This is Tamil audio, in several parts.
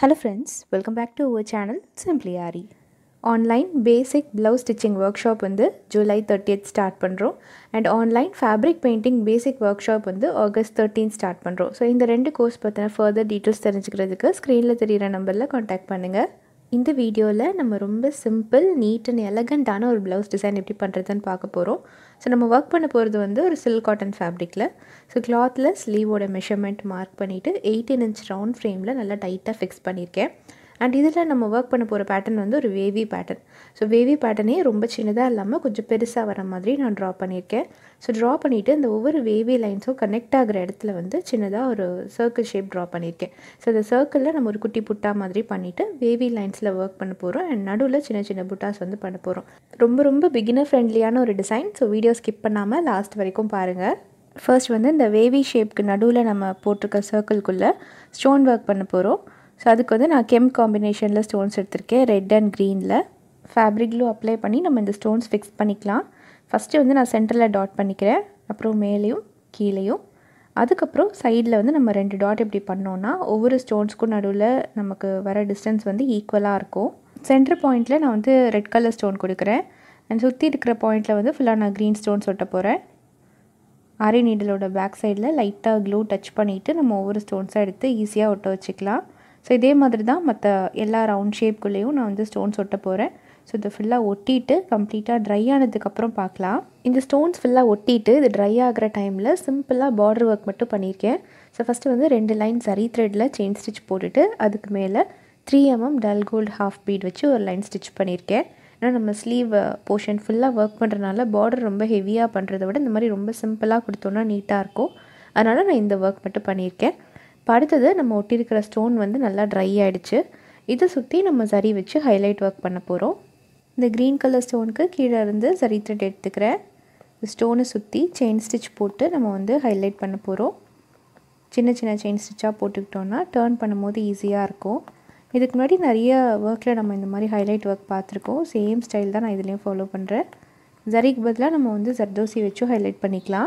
Hello friends, welcome back to our channel Simply Ari. Online basic blouse stitching workshop வந்து ஜூலை தேர்ட்டியத் ஸ்டார்ட் பண்ணுறோம் and online fabric painting basic workshop வந்து ஆகஸ்ட் தேர்ட்டீன் ஸ்டார்ட் பண்ணுறோம் ஸோ இந்த ரெண்டு கோர்ஸ் பற்றின ஃபர்தர் டீட்டெயில்ஸ் தெரிஞ்சுக்கிறதுக்கு ஸ்க்ரீனில் தெரியிற நம்பரில் காண்டாக்ட் பண்ணுங்கள் இந்த வீடியோவில் நம்ம ரொம்ப சிம்பிள் நீட் அண்ட் எலகண்ட்டான ஒரு ப்ளவுஸ் டிசைன் எப்படி பண்ணுறதுன்னு பார்க்க போகிறோம் ஸோ நம்ம ஒர்க் பண்ண போகிறது வந்து ஒரு சில்க் காட்டன் ஃபேப்ரிக்கில் ஸோ கிளாத்தில் ஸ்லீவோட மெஷர்மெண்ட் மார்க் பண்ணிவிட்டு எயிட்டீன் இன்ச் ரவுண்ட் ஃப்ரேமில் நல்லா டைட்டாக ஃபிக்ஸ் பண்ணியிருக்கேன் அண்ட் இதில் நம்ம ஒர்க் பண்ண போகிற பேட்டர்ன் வந்து ஒரு வேவி பேட்டர்ன் ஸோ வேவி பேட்டர்னே ரொம்ப சின்னதாக இல்லாமல் கொஞ்சம் பெருசாக வர மாதிரி நான் ட்ரா பண்ணியிருக்கேன் ஸோ ட்ரா பண்ணிவிட்டு இந்த ஒவ்வொரு வேவி லைன்ஸும் கனெக்ட் ஆகிற இடத்துல வந்து சின்னதாக ஒரு சர்க்கிள் ஷேப் ட்ரா பண்ணியிருக்கேன் ஸோ இந்த சர்க்கிளில் நம்ம ஒரு குட்டி புட்டா மாதிரி பண்ணிவிட்டு வேவி லைன்ஸில் ஒர்க் பண்ண போகிறோம் அண்ட் நடுவில் சின்ன சின்ன புட்டாஸ் வந்து பண்ண போகிறோம் ரொம்ப ரொம்ப பிகினர் ஃப்ரெண்ட்லியான ஒரு டிசைன் ஸோ வீடியோ ஸ்கிப் பண்ணாமல் லாஸ்ட் வரைக்கும் பாருங்கள் ஃபர்ஸ்ட் வந்து இந்த வேவி ஷேப்க்கு நடுவில் நம்ம போட்டிருக்க சர்க்கிள்குள்ளே ஸ்டோன் ஒர்க் பண்ண போகிறோம் ஸோ அதுக்கு வந்து நான் கெம் காம்பினேஷனில் ஸ்டோன்ஸ் எடுத்திருக்கேன் ரெட் அண்ட் க்ரீனில் ஃபேப்ரிக் க்ளூ அப்ளை பண்ணி நம்ம இந்த ஸ்டோன்ஸ் ஃபிக்ஸ் பண்ணிக்கலாம் ஃபஸ்ட்டு வந்து நான் சென்டரில் டாட் பண்ணிக்கிறேன் அப்புறம் மேலேயும் கீழேயும் அதுக்கப்புறம் சைடில் வந்து நம்ம ரெண்டு டாட் இப்படி பண்ணோன்னா ஒவ்வொரு ஸ்டோன்ஸ்க்கும் நடுவில் நமக்கு வர டிஸ்டன்ஸ் வந்து ஈக்குவலாக இருக்கும் சென்டர் பாயிண்ட்டில் நான் வந்து ரெட் கலர் ஸ்டோன் கொடுக்குறேன் அண்ட் சுற்றி இருக்கிற பாயிண்ட்டில் வந்து ஃபுல்லாக நான் க்ரீன் ஸ்டோன்ஸ் ஒட்ட போகிறேன் அரை நீடலோட பேக் சைடில் லைட்டாக க்ளூ டச் பண்ணிவிட்டு நம்ம ஒவ்வொரு ஸ்டோன்ஸாக எடுத்து ஈஸியாக ஒட்ட வச்சுக்கலாம் ஸோ இதே மாதிரி தான் மற்ற எல்லா ரவுண்ட் ஷேப்குள்ளேயும் நான் வந்து ஸ்டோன்ஸ் ஒட்ட போகிறேன் ஸோ இதை ஃபுல்லாக ஒட்டிட்டு கம்ப்ளீட்டாக ட்ரை ஆனதுக்கப்புறம் பார்க்கலாம் இந்த ஸ்டோன்ஸ் ஃபுல்லாக ஒட்டிட்டு இது ட்ரை ஆகிற டைமில் சிம்பிளாக பார்டர் ஒர்க் மட்டும் பண்ணியிருக்கேன் ஸோ ஃபஸ்ட்டு வந்து ரெண்டு லைன் சரி த்ரெட்டில் செயின் ஸ்டிச் போட்டுட்டு அதுக்கு மேலே three MM dull gold half bead வச்சு ஒரு லைன் ஸ்டிச் பண்ணியிருக்கேன் ஏன்னா நம்ம ஸ்லீவ் போர்ஷன் ஃபுல்லாக ஒர்க் பண்ணுறதுனால பார்டர் ரொம்ப ஹெவியாக பண்ணுறதை விட இந்த மாதிரி ரொம்ப சிம்பிளாக கொடுத்தோன்னா நீட்டாக இருக்கும் அதனால் நான் இந்த ஒர்க் மட்டும் பண்ணியிருக்கேன் இப்போ அடுத்தது நம்ம ஒட்டியிருக்கிற ஸ்டோன் வந்து நல்லா ட்ரை ஆகிடுச்சு இதை சுற்றி நம்ம சரி வச்சு ஹைலைட் ஒர்க் பண்ண போகிறோம் இந்த க்ரீன் கலர் ஸ்டோனுக்கு கீழே இருந்து சரி த்ரெட் எடுத்துக்கிறேன் ஸ்டோனை சுற்றி செயின் ஸ்டிச் போட்டு நம்ம வந்து ஹைலைட் பண்ண போகிறோம் சின்ன சின்ன செயின் ஸ்டிச்சாக போட்டுக்கிட்டோன்னா டேர்ன் பண்ணும்போது ஈஸியாக இருக்கும் இதுக்கு முன்னாடி நிறைய ஒர்க்கில் நம்ம இந்த மாதிரி ஹைலைட் ஒர்க் பார்த்துருக்கோம் சேம் ஸ்டைல் தான் நான் இதுலேயும் ஃபாலோ பண்ணுறேன் ஜரிக்கு பதிலாக நம்ம வந்து ஜர்தோசி வச்சு ஹைலைட் பண்ணிக்கலாம்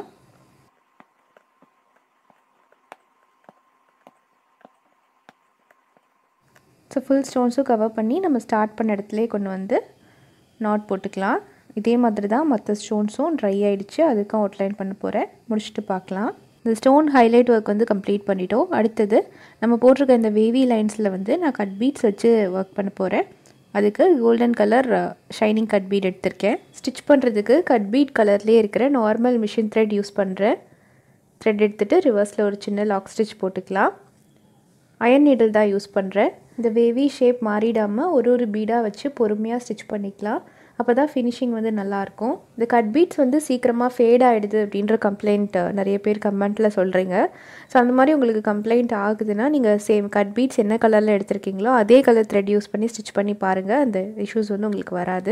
ஸோ ஃபுல் ஸ்டோன்ஸும் கவர் பண்ணி நம்ம ஸ்டார்ட் பண்ண இடத்துலேயே கொண்டு வந்து நாட் போட்டுக்கலாம் இதே மாதிரி தான் மற்ற ஸ்டோன்ஸும் ட்ரை ஆகிடுச்சு அதுக்கும் அவுட்லைன் பண்ண போகிறேன் முடிச்சுட்டு பார்க்கலாம் இந்த ஸ்டோன் ஹைலைட் ஒர்க் வந்து கம்ப்ளீட் பண்ணிட்டோம் அடுத்தது நம்ம போட்டிருக்க இந்த வேவி லைன்ஸில் வந்து நான் கட் பீட்ஸ் வச்சு ஒர்க் பண்ண போகிறேன் அதுக்கு golden colour shining cut bead எடுத்திருக்கேன் ஸ்டிச் பண்ணுறதுக்கு கட் பீட் கலர்லேயே இருக்கிற நார்மல் மிஷின் த்ரெட் யூஸ் பண்ணுறேன் த்ரெட் எடுத்துகிட்டு ரிவர்ஸில் ஒரு சின்ன லாக் ஸ்டிச் போட்டுக்கலாம் அயன் நீடில் தான் யூஸ் பண்ணுறேன் இந்த வேவி ஷேப் மாறிடாமல் ஒரு ஒரு பீடாக வச்சு பொறுமையாக ஸ்டிச் பண்ணிக்கலாம் அப்போ தான் ஃபினிஷிங் வந்து நல்லாயிருக்கும் இந்த கட் பீட்ஸ் வந்து சீக்கிரமாக ஃபேட் ஆகிடுது அப்படின்ற கம்ப்ளைண்ட் நிறைய பேர் கமெண்ட்டில் சொல்கிறீங்க ஸோ அந்த மாதிரி உங்களுக்கு கம்ப்ளைண்ட் ஆகுதுன்னா நீங்கள் சேம் கட் பீட்ஸ் என்ன கலரில் எடுத்திருக்கீங்களோ அதே கலர் த்ரெட் யூஸ் பண்ணி ஸ்டிச் பண்ணி பாருங்கள் அந்த இஷ்யூஸ் வந்து உங்களுக்கு வராது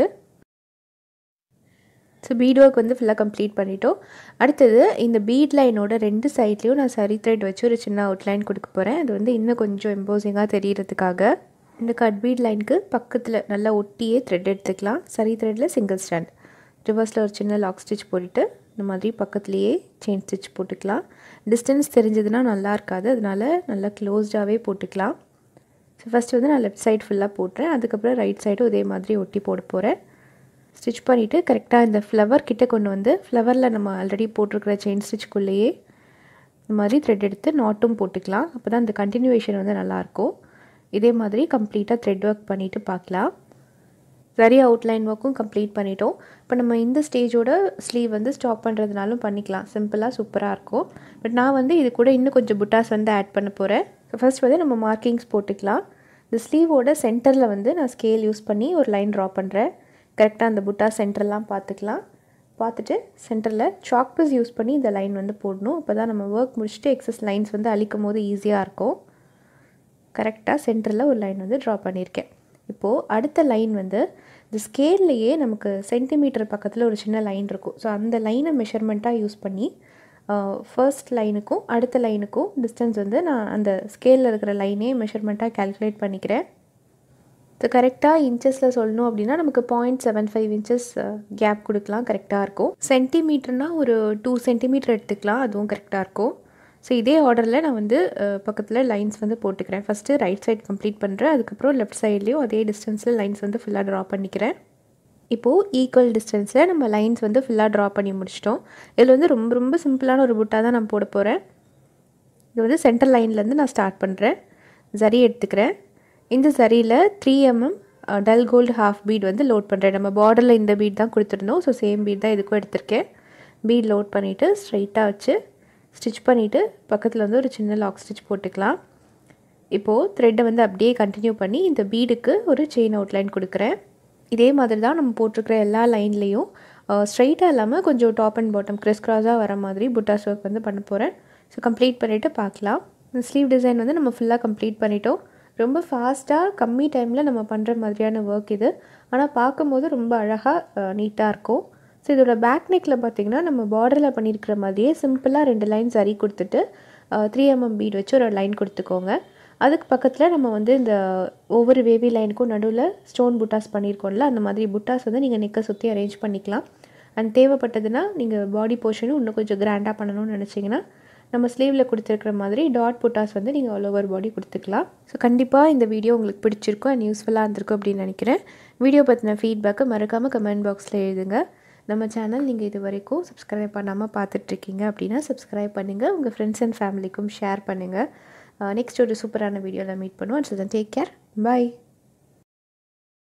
ஸோ பீட் ஒர்க் வந்து ஃபுல்லாக கம்ப்ளீட் பண்ணிட்டோம் அடுத்தது இந்த பீட் லைனோட ரெண்டு சைட்லேயும் நான் சரி த்ரெட் வச்சு ஒரு சின்ன அவுட்லைன் கொடுக்க போகிறேன் அது வந்து இன்னும் கொஞ்சம் எம்போசிங்காக தெரியறதுக்காக இந்த கட் பீட் லைனுக்கு பக்கத்தில் நல்லா ஒட்டியே த்ரெட் எடுத்துக்கலாம் சரி த்ரெட்டில் சிங்கிள் ஸ்டாண்ட் ரிவர்ஸில் ஒரு சின்ன லாக் ஸ்டிச் போட்டுட்டு இந்த மாதிரி பக்கத்துலேயே செயின் ஸ்டிச் போட்டுக்கலாம் டிஸ்டன்ஸ் தெரிஞ்சதுன்னா நல்லா இருக்காது அதனால் நல்லா க்ளோஸ்டாகவே போட்டுக்கலாம் ஸோ ஃபஸ்ட்டு வந்து நான் லெஃப்ட் சைடு ஃபுல்லாக போட்டுறேன் அதுக்கப்புறம் ரைட் சைடும் இதே மாதிரி ஒட்டி போட போகிறேன் ஸ்டிச் பண்ணிவிட்டு கரெக்டாக இந்த ஃப்ளவர் கிட்டே கொண்டு வந்து ஃப்ளவரில் நம்ம ஆல்ரெடி போட்டிருக்கிற செயின் ஸ்டிச்சுக்குள்ளேயே இந்த மாதிரி த்ரெட் எடுத்து நாட்டும் போட்டுக்கலாம் அப்போ தான் இந்த கண்டினியூவேஷன் வந்து நல்லாயிருக்கும் இதே மாதிரி கம்ப்ளீட்டாக த்ரெட் ஒர்க் பண்ணிவிட்டு பார்க்கலாம் சரி அவுட்லைன் ஒர்க்கும் கம்ப்ளீட் பண்ணிட்டோம் இப்போ நம்ம இந்த ஸ்டேஜோட ஸ்லீவ் வந்து ஸ்டாப் பண்ணுறதுனாலும் பண்ணிக்கலாம் சிம்பிளாக சூப்பராக இருக்கும் பட் நான் வந்து இது கூட இன்னும் கொஞ்சம் புட்டாஸ் வந்து ஆட் பண்ண போகிறேன் ஃபர்ஸ்ட் வந்து நம்ம மார்க்கிங்ஸ் போட்டுக்கலாம் இந்த ஸ்லீவோட சென்டரில் வந்து நான் ஸ்கேல் யூஸ் பண்ணி ஒரு லைன் ட்ரா பண்ணுறேன் கரெக்டாக அந்த புட்டா சென்டர்லாம் பார்த்துக்கலாம் பார்த்துட்டு சென்டரில் சாக் பீஸ் யூஸ் பண்ணி இந்த லைன் வந்து போடணும் அப்போ தான் நம்ம ஒர்க் முடிச்சுட்டு எக்ஸஸ் லைன்ஸ் வந்து அழிக்கும் போது ஈஸியாக இருக்கும் கரெக்டாக சென்டரில் ஒரு லைன் வந்து ட்ரா பண்ணியிருக்கேன் இப்போது அடுத்த லைன் வந்து இந்த ஸ்கேல்லையே நமக்கு சென்டிமீட்டர் பக்கத்தில் ஒரு சின்ன லைன் இருக்கும் ஸோ அந்த லைனை மெஷர்மெண்ட்டாக யூஸ் பண்ணி ஃபர்ஸ்ட் லைனுக்கும் அடுத்த லைனுக்கும் டிஸ்டன்ஸ் வந்து நான் அந்த ஸ்கேலில் இருக்கிற லைனே மெஷர்மெண்ட்டாக கேல்குலேட் பண்ணிக்கிறேன் ஸோ கரெக்டாக இன்ச்சஸில் சொல்லணும் அப்படின்னா நமக்கு point seven five inches gap கொடுக்கலாம் கரெக்டாக இருக்கும் சென்டிமீட்டர்னால் ஒரு டூ சென்டிமீட்டர் எடுத்துக்கலாம் அதுவும் கரெக்டாக இருக்கும் ஸோ இதே ஆர்டரில் நான் வந்து பக்கத்தில் லைன்ஸ் வந்து போட்டுக்கிறேன் ஃபஸ்ட்டு ரைட் சைட் கம்ப்ளீட் பண்ணுறேன் அதுக்கப்புறம் லெஃப்ட் சைட்லேயும் அதே டிஸ்டன்ஸில் லைன்ஸ் வந்து ஃபுல்லாக ட்ரா பண்ணிக்கிறேன் இப்போது ஈக்குவல் டிஸ்டன்ஸில் நம்ம லைன்ஸ் வந்து ஃபுல்லாக ட்ரா பண்ணி முடிச்சிட்டோம் இதில் வந்து ரொம்ப ரொம்ப சிம்பிளான ஒரு புட்டா தான் நான் போட போகிறேன் இது வந்து சென்டர் லைன்லேருந்து நான் ஸ்டார்ட் பண்ணுறேன் சரி எடுத்துக்கிறேன் இந்த சரியில் three MM dull gold half bead வந்து லோட் பண்ணுறேன் நம்ம பார்டரில் இந்த பீட் தான் கொடுத்துருந்தோம் ஸோ சேம் பீட் தான் இதுக்கும் எடுத்திருக்கேன் பீட் லோட் பண்ணிவிட்டு ஸ்ட்ரைட்டாக வச்சு ஸ்டிச் பண்ணிவிட்டு பக்கத்தில் வந்து ஒரு சின்ன லாக் ஸ்டிச் போட்டுக்கலாம் இப்போது த்ரெட்டை வந்து அப்படியே கண்டினியூ பண்ணி இந்த பீடுக்கு ஒரு செயின் அவுட்லைன் கொடுக்குறேன் இதே மாதிரி தான் நம்ம போட்டிருக்கிற எல்லா லைன்லேயும் ஸ்ட்ரைட்டாக இல்லாமல் கொஞ்சம் டாப் அண்ட் பாட்டம் கிறிஸ் க்ராஸாக வர மாதிரி புட்டாஸ் ஒர்க் வந்து பண்ண போகிறேன் ஸோ கம்ப்ளீட் பண்ணிவிட்டு பார்க்கலாம் இந்த ஸ்லீவ் டிசைன் வந்து நம்ம ஃபுல்லாக கம்ப்ளீட் பண்ணிட்டோம் ரொம்ப ஃபாஸ்ட்டாக கம்மி டைமில் நம்ம பண்ணுற மாதிரியான ஒர்க் இது ஆனால் பார்க்கும்போது ரொம்ப அழகாக நீட்டாக இருக்கும் ஸோ இதோட பேக் நெக்கில் பார்த்திங்கன்னா நம்ம பார்டரில் பண்ணியிருக்கிற மாதிரியே சிம்பிளாக ரெண்டு லைன் சரி கொடுத்துட்டு த்ரீ எம்எம் பீட் வச்சு ஒரு லைன் கொடுத்துக்கோங்க அதுக்கு பக்கத்தில் நம்ம வந்து இந்த ஒவ்வொரு வேவி லைனுக்கும் நடுவில் ஸ்டோன் புட்டாஸ் பண்ணியிருக்கோம்ல அந்த மாதிரி புட்டாஸ் வந்து நீங்கள் நெக்கை சுற்றி அரேஞ்ச் பண்ணிக்கலாம் அண்ட் தேவைப்பட்டதுன்னா நீங்கள் பாடி போர்ஷனும் இன்னும் கொஞ்சம் கிராண்டாக பண்ணணும்னு நினச்சிங்கன்னா நம்ம ஸ்லீவில் கொடுத்துருக்குற மாதிரி டாட் புட்டாஸ் வந்து நீங்கள் ஆல் ஓவர் பாடி கொடுத்துக்கலாம் ஸோ கண்டிப்பாக இந்த வீடியோ உங்களுக்கு பிடிச்சிருக்கும் அண்ட் யூஸ்ஃபுல்லாக இருந்திருக்கும் அப்படின்னு நினைக்கிறேன் வீடியோ பற்றின ஃபீட்பேக்கை மறக்காமல் கமெண்ட் பாக்ஸில் எழுதுங்க நம்ம சேனல் நீங்கள் இது வரைக்கும் சப்ஸ்கிரைப் பண்ணாமல் பார்த்துட்ருக்கீங்க அப்படின்னா சப்ஸ்கிரைப் பண்ணுங்கள் உங்கள் ஃப்ரெண்ட்ஸ் அண்ட் ஃபேமிலிக்கும் ஷேர் பண்ணுங்கள் நெக்ஸ்ட் ஒரு சூப்பரான வீடியோவில் மீட் பண்ணுவோம் ஸோ தான் டேக் கேர் பாய்